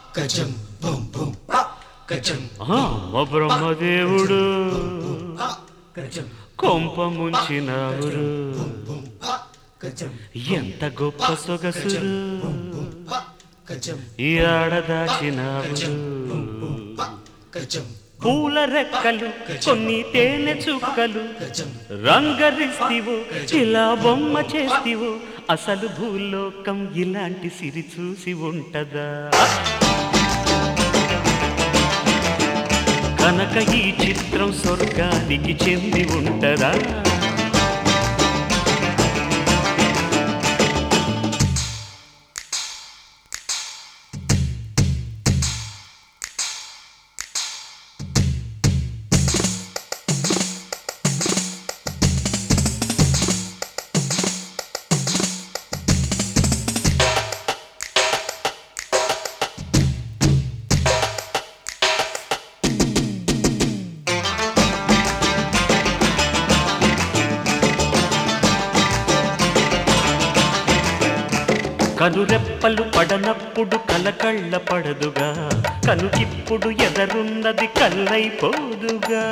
గజం బుం బుం గజం అమ్మ బ్రహ్మదేవుడు గజం కొంప ముంచినావురు బుం గజం ఎంత గొప్ప సొగసురు గజం ఈ ఆడదాచినావురు గజం పూల రెక్కలు కొన్ని తేనె చుక్కలు గజం రంగరిస్తివో ఇలా బొమ్మ చేస్తివో అసలు భూలోకం ఇలాంటి సిరి చూసి ఉంటదా కనుక ఈ చిత్రం స్వర్గానికి చెంది ఉంటదా కనురెప్పలు పడనప్పుడు కలకళ్ళ పడదుగా కనుకిప్పుడు ఎదరున్నది కల్లైపోదుగా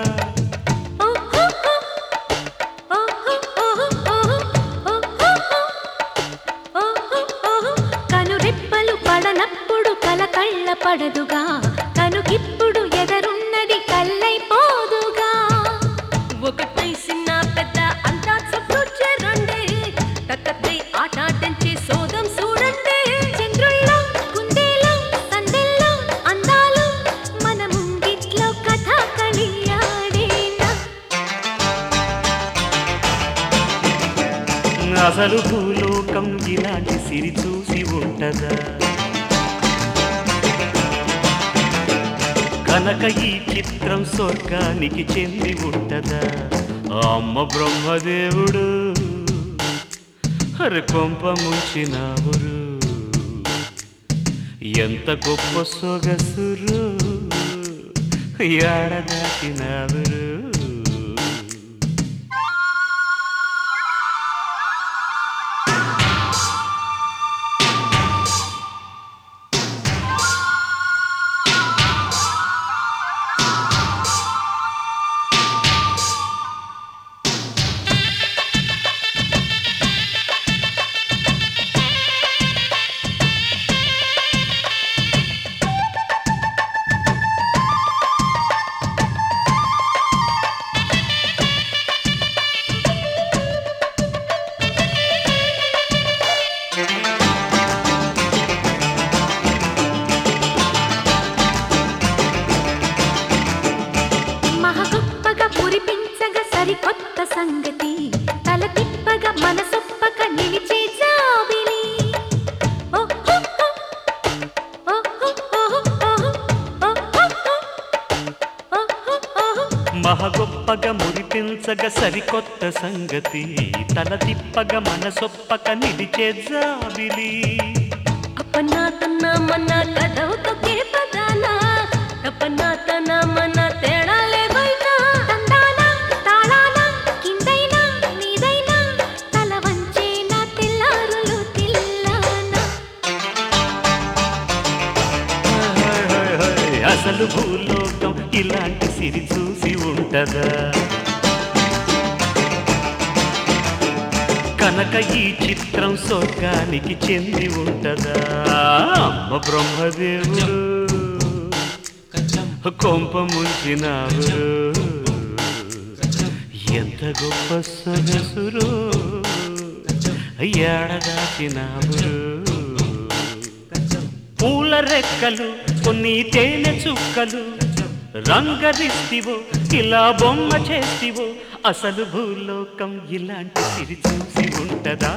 కనురెప్పలు పడనప్పుడు కలకళ్ళ పడదుగా కనుకిప్పుడు ఎదరున్నది కల్లైపోదుగా ఒకటై చిన్న పెద్ద అంతా చుట్టూ చేరండి తక్కతై ఆటాడించి సోదం చూడండి చంద్రుల్లో కుందేలో సందెల్లో అందాలు మన ముంగిట్లో కథ కలియాడేనా అసలు భూలోకం ఇలాంటి సిరి చూసి ఉంటదా కనుక ఈ చిత్రం స్వర్గానికి చెంది ఉంటదా అమ్మ బ్రహ్మదేవుడు హరి కొంప ముంచినావురు ఎంత గొప్ప సొగసురు ఏడదాటినావురు మహగొప్పగా పురిపించగా సరికొత్త సంగతి తల తిప్పగా మనసొప్పక నిలిచే జాబిలి ఓహో, ఓహో, ఓహో, ఓహో, ఓహో, ఓహో. మహగొప్పగా మురిపించగ సరికొత్త సంగతి తల తిప్పగ మనసొప్పక నిలిచే జాబిలి అప్పన్నా తన్నా మన కథవుతో కేపదానా తప్పన్నా తన మన తేడాలే బైనా తందానా తాళానా కిందైనా నీదైనా తల వంచేనా తెల్లారులు తిల్లానా అసలు భూలోకం ఇలాంటి సిరి చూసి ఉంటదా కనుక ఈ చిత్రం స్వర్గానికి చెంది ఉంటదా అమ్మ బ్రహ్మదేవుడు గజం కొంప ముంచినావురు ఎంత గొప్ప సొగసురు ఏడదాచినావురు గజం పూల రెక్కలు కొన్ని తేనె చుక్కలు రంగరిస్తివో ఇలా బొమ్మ చేస్తివో అసలు భూలోకం ఇలాంటి సిరి చూసి ఉంటదా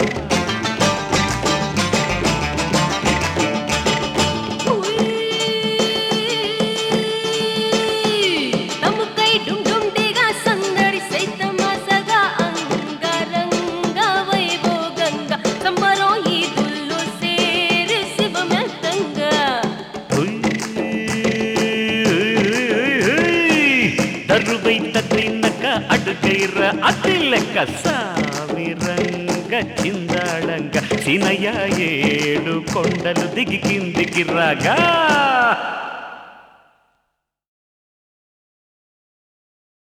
తముకై డుండుండిగా సందడి సైతమాసగా అంగరంగ వైభోగంగా సంబరం ఈ దుల్లు సేరి శివమెంతంగా దరువై తగ్గినక అడుగైర అతి లెక్క సామి రంగ చిందాళంగా చిందాళంగా సినయ్య ఏడు కొండలు దిగి కిందికి రాగా